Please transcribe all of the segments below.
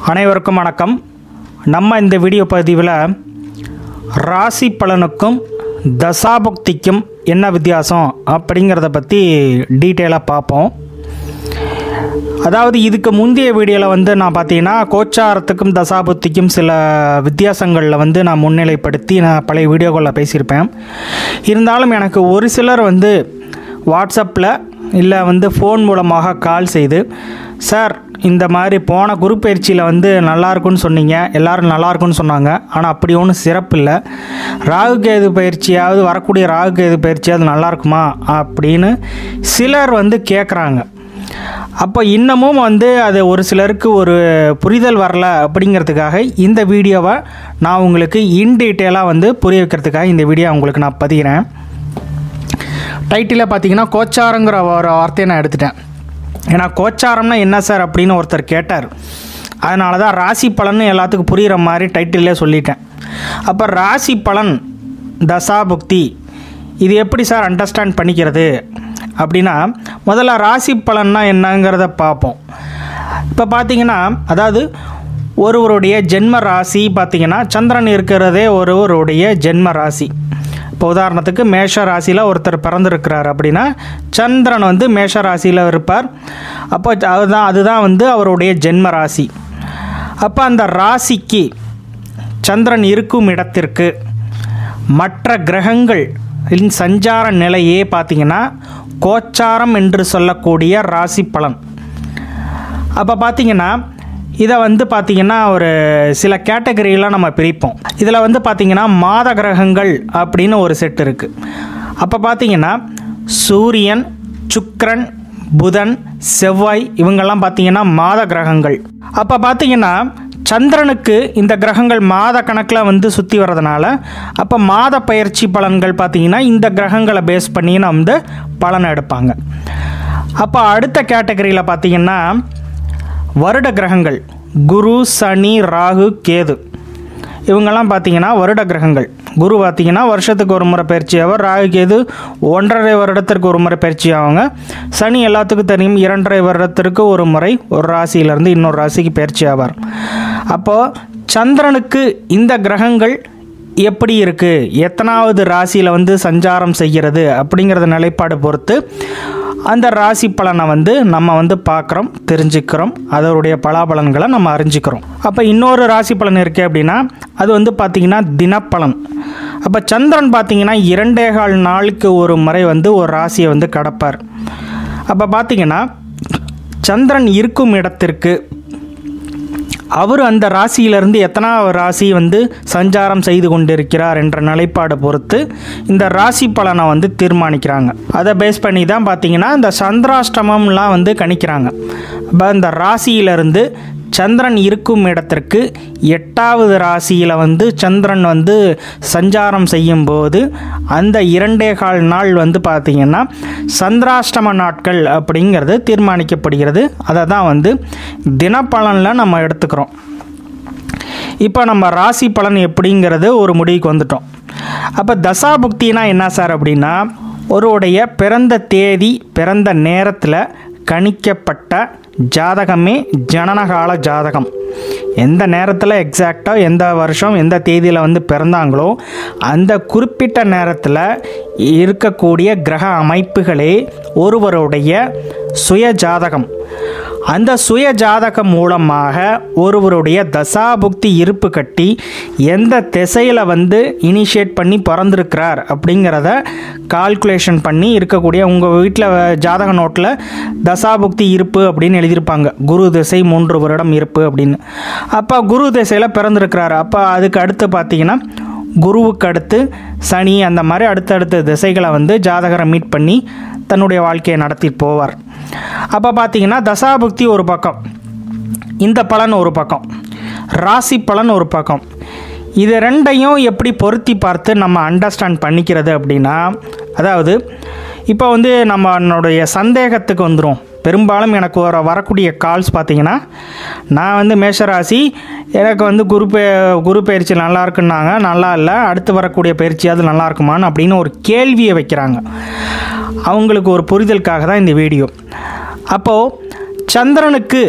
அனைவருக்கும் வணக்கம் நம்ம இந்த வீடியோ பதிவில் ராசி பலனுக்கும் தசாபுக்திக்கும் என்ன வித்தியாசம் அப்படிங்கிறத பற்றி டீட்டெயிலாக பார்ப்போம் அதாவது இதுக்கு முந்தைய வீடியோவில் வந்து நான் பார்த்தீங்கன்னா கோச்சாரத்துக்கும் தசாபுத்திக்கும் சில வித்தியாசங்களில் வந்து நான் முன்னிலைப்படுத்தி நான் பழைய வீடியோக்களில் பேசியிருப்பேன் இருந்தாலும் எனக்கு ஒரு சிலர் வந்து வாட்ஸ்அப்பில் இல்லை வந்து ஃபோன் மூலமாக கால் செய்து சார் இந்த மாதிரி போன குரு பயிற்சியில் வந்து நல்லா இருக்குன்னு சொன்னீங்க எல்லோரும் நல்லா இருக்குன்னு சொன்னாங்க ஆனால் அப்படி ஒன்றும் சிறப்பு இல்லை ராகு கேது பயிற்சியாவது வரக்கூடிய ராகு கேது பயிற்சியாவது நல்லா இருக்குமா அப்படின்னு சிலர் வந்து கேட்குறாங்க அப்போ இன்னமும் வந்து அது ஒரு சிலருக்கு ஒரு புரிதல் வரல அப்படிங்கிறதுக்காக இந்த வீடியோவை நான் உங்களுக்கு இன் டீட்டெயிலாக வந்து புரிய வைக்கிறதுக்காக இந்த வீடியோ உங்களுக்கு நான் பதிகிறேன் டைட்டில் பார்த்தீங்கன்னா கோச்சாரங்கிற ஒரு வார்த்தையை நான் எடுத்துட்டேன் ஏன்னா கோச்சாரம்னா என்ன சார் அப்படின்னு ஒருத்தர் கேட்டார் அதனால தான் ராசி பலன் எல்லாத்துக்கும் புரிகிற மாதிரி டைட்டிலே சொல்லிட்டேன் அப்போ ராசி பலன் தசாபுக்தி இது எப்படி சார் அண்டர்ஸ்டாண்ட் பண்ணிக்கிறது அப்படின்னா முதல்ல ராசி பலன்னா என்னங்கிறத பார்ப்போம் இப்போ பார்த்தீங்கன்னா அதாவது ஒருவருடைய ஜென்ம ராசி பார்த்தீங்கன்னா சந்திரன் இருக்கிறதே ஒருவருடைய ஜென்ம ராசி இப்போ உதாரணத்துக்கு மேஷ ராசியில் ஒருத்தர் பிறந்திருக்கிறார் அப்படின்னா சந்திரன் வந்து மேஷ ராசியில் இருப்பார் அப்போ அதுதான் அதுதான் வந்து அவருடைய ஜென்ம ராசி அப்போ அந்த ராசிக்கு சந்திரன் இருக்கும் இடத்திற்கு மற்ற கிரகங்கள் இன் சஞ்சார நிலையே பார்த்தீங்கன்னா கோச்சாரம் என்று சொல்லக்கூடிய ராசி பலன் அப்போ பார்த்தீங்கன்னா இதை வந்து பார்த்திங்கன்னா ஒரு சில கேட்டகரியெலாம் நம்ம பிரிப்போம் இதில் வந்து பார்த்திங்கன்னா மாத கிரகங்கள் அப்படின்னு ஒரு செட் இருக்குது அப்போ பார்த்திங்கன்னா சூரியன் சுக்கிரன் புதன் செவ்வாய் இவங்கெல்லாம் பார்த்திங்கன்னா மாத கிரகங்கள் அப்போ பார்த்திங்கன்னா சந்திரனுக்கு இந்த கிரகங்கள் மாத கணக்கில் வந்து சுற்றி வர்றதுனால அப்போ மாத பயிற்சி பலன்கள் பார்த்திங்கன்னா இந்த கிரகங்களை பேஸ் பண்ணி நம்ம வந்து பலன் எடுப்பாங்க அப்போ அடுத்த கேட்டகரியில் பார்த்திங்கன்னா வருட கிரகங்கள் குரு சனி ராகு கேது இவங்கெல்லாம் பார்த்தீங்கன்னா வருட கிரகங்கள் குரு பார்த்தீங்கன்னா வருஷத்துக்கு ஒரு முறை பயிற்சி ஆவார் ராகு கேது ஒன்றரை வருடத்திற்கு ஒரு முறை பயிற்சி ஆவாங்க சனி எல்லாத்துக்கும் தெரியும் இரண்டரை வருடத்திற்கு ஒரு முறை ஒரு ராசியிலேருந்து இன்னொரு ராசிக்கு பயிற்சி ஆவார் அப்போது சந்திரனுக்கு இந்த கிரகங்கள் எப்படி இருக்குது எத்தனாவது ராசியில் வந்து சஞ்சாரம் செய்கிறது அப்படிங்கிறத நிலைப்பாடு பொறுத்து அந்த ராசி பலனை வந்து நம்ம வந்து பார்க்குறோம் தெரிஞ்சுக்கிறோம் அதனுடைய பலாபலன்களை நம்ம அறிஞ்சிக்கிறோம் அப்போ இன்னொரு ராசி பலன் இருக்குது அப்படின்னா அது வந்து பார்த்திங்கன்னா தினப்பலன் அப்போ சந்திரன் பார்த்திங்கன்னா இரண்டே கால் நாளுக்கு ஒரு முறை வந்து ஒரு ராசியை வந்து கடப்பார் அப்போ பார்த்திங்கன்னா சந்திரன் இருக்கும் இடத்திற்கு அவர் அந்த ராசியிலிருந்து எத்தனாவது ராசி வந்து சஞ்சாரம் செய்து கொண்டிருக்கிறார் என்ற நிலைப்பாடு பொறுத்து இந்த ராசி பலனை வந்து தீர்மானிக்கிறாங்க அதை பேஸ் பண்ணி தான் பார்த்தீங்கன்னா இந்த சந்திராஷ்டமம்லாம் வந்து கணிக்கிறாங்க அப்போ இந்த ராசியிலிருந்து சந்திரன் இருக்கும் இடத்திற்கு எட்டாவது ராசியில் வந்து சந்திரன் வந்து சஞ்சாரம் செய்யும்போது அந்த இரண்டே கால் நாள் வந்து பார்த்திங்கன்னா சந்திராஷ்டம நாட்கள் அப்படிங்கிறது தீர்மானிக்கப்படுகிறது அதை தான் வந்து தினப்பலனில் நம்ம எடுத்துக்கிறோம் இப்போ நம்ம ராசி பலன் எப்படிங்கிறது ஒரு முடிவுக்கு வந்துட்டோம் அப்போ தசாபுக்தினா என்ன சார் அப்படின்னா ஒருவருடைய பிறந்த தேதி பிறந்த நேரத்தில் கணிக்கப்பட்ட ஜாதகமே ஜனனகால ஜாதகம் எந்த நேரத்தில் எக்ஸாக்டாக எந்த வருஷம் எந்த தேதியில் வந்து பிறந்தாங்களோ அந்த குறிப்பிட்ட நேரத்தில் இருக்கக்கூடிய கிரக அமைப்புகளே ஒருவருடைய சுய ஜாதகம் அந்த சுய ஜாதகம் மூலமாக ஒருவருடைய தசாபுக்தி இருப்பு கட்டி எந்த திசையில் வந்து இனிஷியேட் பண்ணி பிறந்திருக்கிறார் அப்படிங்கிறத கால்குலேஷன் பண்ணி இருக்கக்கூடிய உங்கள் வீட்டில் ஜாதக நோட்டில் தசாபுக்தி இருப்பு அப்படின்னு எழுதியிருப்பாங்க குரு திசை மூன்று வருடம் இருப்பு அப்படின்னு அப்போ குரு திசையில் பிறந்திருக்கிறார் அப்போ அதுக்கு அடுத்து பார்த்தீங்கன்னா குருவுக்கு அடுத்து சனி அந்த மாதிரி அடுத்தடுத்த திசைகளை வந்து ஜாதகரை மீட் பண்ணி தன்னுடைய வாழ்க்கையை நடத்திட்டு போவார் அப்போ பார்த்தீங்கன்னா தசாபுக்தி ஒரு பக்கம் இந்த பலன் ஒரு பக்கம் ராசி பலன் ஒரு பக்கம் இது ரெண்டையும் எப்படி பொருத்தி பார்த்து நம்ம அண்டர்ஸ்டாண்ட் பண்ணிக்கிறது அப்படின்னா அதாவது இப்போ வந்து நம்மளுடைய சந்தேகத்துக்கு வந்துடும் பெரும்பாலும் எனக்கு வர வரக்கூடிய கால்ஸ் பார்த்தீங்கன்னா நான் வந்து மேஷராசி எனக்கு வந்து குரு பே குரு பயிற்சி நல்லா இருக்குன்னாங்க நல்லா இல்லை அடுத்து வரக்கூடிய பயிற்சியாவது நல்லா இருக்குமான்னு அப்படின்னு ஒரு கேள்வியை வைக்கிறாங்க அவங்களுக்கு ஒரு புரிதலுக்காக தான் இந்த வீடியோ அப்போது சந்திரனுக்கு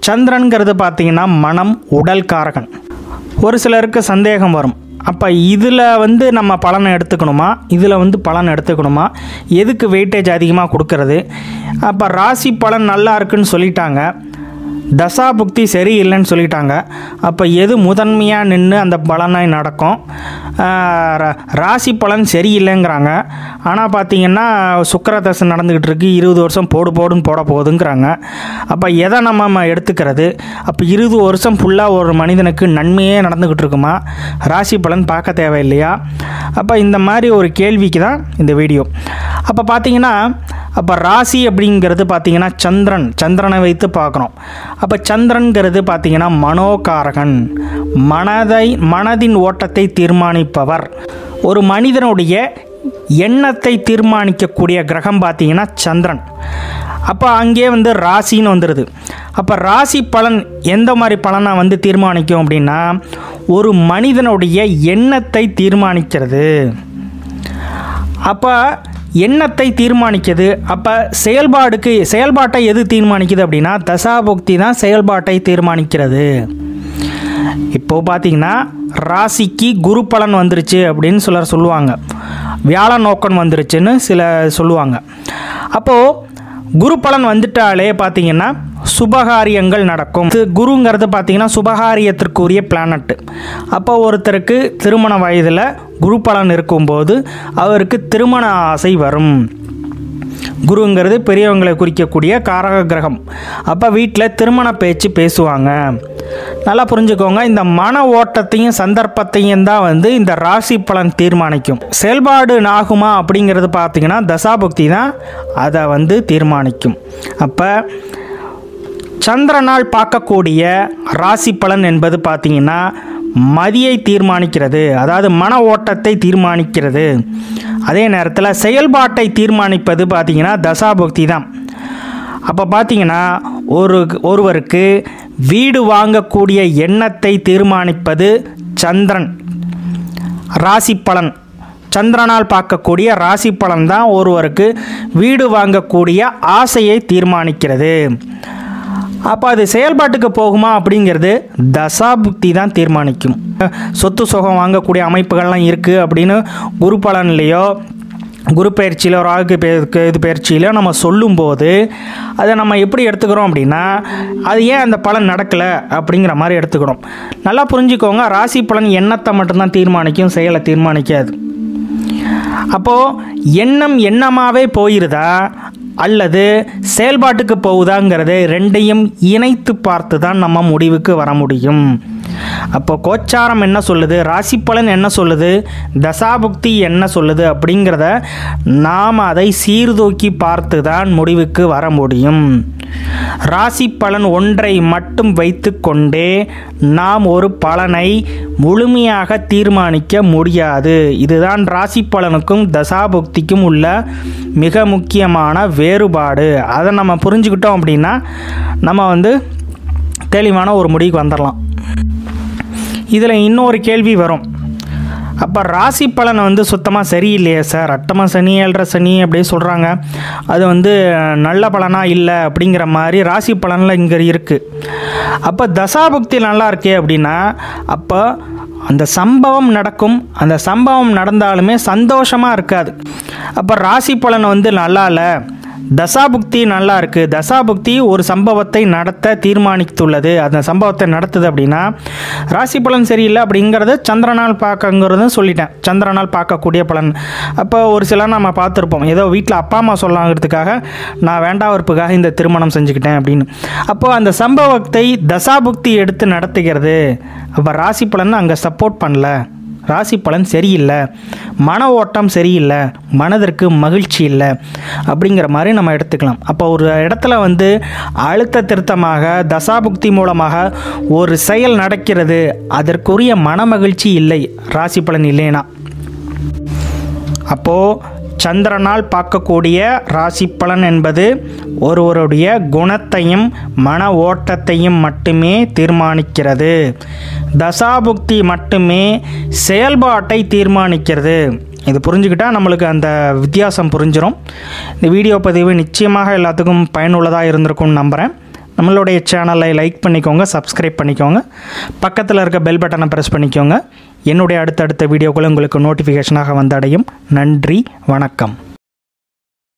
சந்திரன்கிறது பார்த்தீங்கன்னா மனம் உடல் காரகன் ஒரு சிலருக்கு சந்தேகம் வரும் அப்போ இதில் வந்து நம்ம பலனை எடுத்துக்கணுமா இதில் வந்து பலன் எடுத்துக்கணுமா எதுக்கு வெயிட்டேஜ் அதிகமாக கொடுக்கறது அப்போ ராசி பலன் நல்லா இருக்குன்னு சொல்லிட்டாங்க தசாபுக்தி சரியில்லைன்னு சொல்லிட்டாங்க அப்போ எது முதன்மையாக நின்று அந்த பலனை நடக்கும் ஆஹ் ரா- ராசி பலன் சரியில்லைங்கிறாங்க ஆனால் பார்த்தீங்கன்னா சுக்கிர தசை நடந்துக்கிட்டு இருக்கு இருபது வருஷம் போடு போடுன்னு போட போகுதுங்கிறாங்க அப்போ எதை நம்ம ம- எடுத்துக்கிறது அப்போ இருபது வருஷம் ஃபுல்லாக ஒரு மனிதனுக்கு நன்மையே நடந்துக்கிட்டு இருக்குமா ராசி பலன் பார்க்க தேவையில்லையா அப்போ இந்த மாதிரி ஒரு கேள்விக்கு தான் இந்த வீடியோ அப்போ பார்த்தீங்கன்னா அப்போ ராசி அப்படிங்கிறது பார்த்தீங்கன்னா சந்திரன் சந்திரனை வைத்து பார்க்குறோம் அப்போ சந்திரன்கிறது பார்த்தீங்கன்னா மனோகாரகன் மனதை மனதின் ஓட்டத்தை தீர்மானிப்பவர் ஒரு மனிதனுடைய எண்ணத்தை தீர்மானிக்கக்கூடிய கிரகம் பார்த்தீங்கன்னா சந்திரன் அப்போ அங்கே வந்து ராசின்னு வந்துடுது அப்போ ராசி பலன் எந்த மாதிரி பலனை வந்து தீர்மானிக்கும் அப்படின்னா ஒரு மனிதனுடைய எண்ணத்தை தீர்மானிக்கிறது அப்போ எண்ணத்தை தீர்மானிக்குது அப்போ செயல்பாடுக்கு செயல்பாட்டை எது தீர்மானிக்குது அப்படின்னா தசாபுக்தி தான் செயல்பாட்டை தீர்மானிக்கிறது இப்போ பார்த்தீங்கன்னா ராசிக்கு குரு பலன் வந்துருச்சு அப்படின்னு சிலர் சொல்லுவாங்க வியாழ நோக்கம் வந்துருச்சுன்னு சில சொல்லுவாங்க அப்போது குரு பலன் வந்துட்டாலே பார்த்தீங்கன்னா சுபகாரியங்கள் நடக்கும் இது குருங்கிறது பார்த்தீங்கன்னா சுபகாரியத்திற்குரிய பிளானட் அப்போ ஒருத்தருக்கு திருமண வயதில் குரு பலன் இருக்கும்போது அவருக்கு திருமண ஆசை வரும் குருங்கிறது பெரியவங்களை குறிக்கக்கூடிய காரக கிரகம் அப்போ வீட்டில் திருமண பேச்சு பேசுவாங்க நல்லா புரிஞ்சுக்கோங்க இந்த மன ஓட்டத்தையும் சந்தர்ப்பத்தையும் தான் வந்து இந்த ராசி பலன் தீர்மானிக்கும் செயல்பாடு ஆகுமா அப்படிங்கிறது பார்த்தீங்கன்னா தசாபுக்தி தான் அதை வந்து தீர்மானிக்கும் அப்போ சந்திரனால் பார்க்கக்கூடிய ராசி பலன் என்பது பார்த்தீங்கன்னா மதியை தீர்மானிக்கிறது அதாவது மன ஓட்டத்தை தீர்மானிக்கிறது அதே நேரத்தில் செயல்பாட்டை தீர்மானிப்பது பார்த்தீங்கன்னா தசாபுக்தி தான் அப்போ பார்த்தீங்கன்னா ஒரு ஒருவருக்கு வீடு வாங்கக்கூடிய எண்ணத்தை தீர்மானிப்பது சந்திரன் ராசி பலன் சந்திரனால் பார்க்கக்கூடிய ராசி பலன் தான் ஒருவருக்கு வீடு வாங்கக்கூடிய ஆசையை தீர்மானிக்கிறது அப்போ அது செயல்பாட்டுக்கு போகுமா அப்படிங்கிறது தசாபுக்தி தான் தீர்மானிக்கும் சொத்து சுகம் வாங்கக்கூடிய அமைப்புகள்லாம் இருக்குது அப்படின்னு குரு பலன்லேயோ குரு பயிற்சியிலோ ராகு பே- இது பயிற்சியிலோ நம்ம சொல்லும்போது அதை நம்ம எப்படி எடுத்துக்கிறோம் அப்படின்னா அது ஏன் அந்த பலன் நடக்கலை அப்படிங்கிற மாதிரி எடுத்துக்கிறோம் நல்லா புரிஞ்சுக்கோங்க ராசி பலன் எண்ணத்தை மட்டும்தான் தீர்மானிக்கும் செயலை தீர்மானிக்காது அப்போது எண்ணம் எண்ணமாகவே போயிருதா அல்லது செயல்பாட்டுக்கு போகுதாங்கிறது ரெண்டையும் இணைத்து பார்த்து தான் நம்ம முடிவுக்கு வர முடியும் அப்போ கோச்சாரம் என்ன சொல்லுது ராசி பலன் என்ன சொல்லுது தசாபுக்தி என்ன சொல்லுது அப்படிங்கிறத நாம் அதை சீர்தூக்கி பார்த்து தான் முடிவுக்கு வர முடியும் ராசி பலன் ஒன்றை மட்டும் வைத்துக்கொண்டே நாம் ஒரு பலனை முழுமையாக தீர்மானிக்க முடியாது இதுதான் ராசி பலனுக்கும் தசாபுக்திக்கும் உள்ள மிக முக்கியமான வேறுபாடு அதை நம்ம புரிஞ்சுக்கிட்டோம் அப்படின்னா நம்ம வந்து தெளிவான ஒரு முடிவுக்கு வந்துடலாம் இதில் இன்னொரு கேள்வி வரும் அப்போ ராசி பலன் வந்து சுத்தமாக சரியில்லையே சார் அட்டம சனி ஏழரை சனி அப்படியே சொல்கிறாங்க அது வந்து நல்ல பலனாக இல்லை அப்படிங்கிற மாதிரி ராசி பலனில் இங்கே இருக்குது அப்போ தசாபுக்தி நல்லா இருக்கே அப்படின்னா அப்போ அந்த சம்பவம் நடக்கும் அந்த சம்பவம் நடந்தாலுமே சந்தோஷமாக இருக்காது அப்போ ராசி பலன் வந்து நல்லா இல்லை தசாபுக்தி நல்லா இருக்குது தசாபுக்தி ஒரு சம்பவத்தை நடத்த தீர்மானித்துள்ளது அந்த சம்பவத்தை நடத்துது அப்படின்னா ராசி பலன் சரியில்லை அப்படிங்கிறத சந்திரனால் பார்க்கங்கிறதும் சொல்லிட்டேன் சந்திரனால் பார்க்கக்கூடிய பலன் அப்போ ஒரு சிலர் நம்ம பார்த்துருப்போம் ஏதோ வீட்டில் அப்பா அம்மா சொல்லாங்கிறதுக்காக நான் வேண்டாம் வெறுப்புக்காக இந்த திருமணம் செஞ்சுக்கிட்டேன் அப்படின்னு அப்போது அந்த சம்பவத்தை தசாபுக்தி எடுத்து நடத்துகிறது அப்போ ராசி பலன் அங்கே சப்போர்ட் பண்ணல ராசி பலன் சரியில்லை மன ஓட்டம் சரியில்லை மனதிற்கு மகிழ்ச்சி இல்லை அப்படிங்கிற மாதிரி நம்ம எடுத்துக்கலாம் அப்போ ஒரு இடத்துல வந்து அழுத்த திருத்தமாக தசாபுக்தி மூலமாக ஒரு செயல் நடக்கிறது அதற்குரிய மன மகிழ்ச்சி இல்லை ராசி பலன் இல்லைனா அப்போது சந்திரனால் பார்க்கக்கூடிய ராசி பலன் என்பது ஒருவருடைய குணத்தையும் மன ஓட்டத்தையும் மட்டுமே தீர்மானிக்கிறது தசாபுக்தி மட்டுமே செயல்பாட்டை தீர்மானிக்கிறது இது புரிஞ்சுக்கிட்டா நம்மளுக்கு அந்த வித்தியாசம் புரிஞ்சிடும் இந்த வீடியோ பதிவு நிச்சயமாக எல்லாத்துக்கும் பயனுள்ளதாக இருந்திருக்கும்னு நம்புகிறேன் நம்மளுடைய சேனலை லைக் பண்ணிக்கோங்க சப்ஸ்கிரைப் பண்ணிக்கோங்க பக்கத்தில் இருக்க பெல் பட்டனை ப்ரெஸ் பண்ணிக்கோங்க என்னுடைய அடுத்தடுத்த வீடியோக்கள் உங்களுக்கு நோட்டிஃபிகேஷனாக வந்தடையும் நன்றி வணக்கம்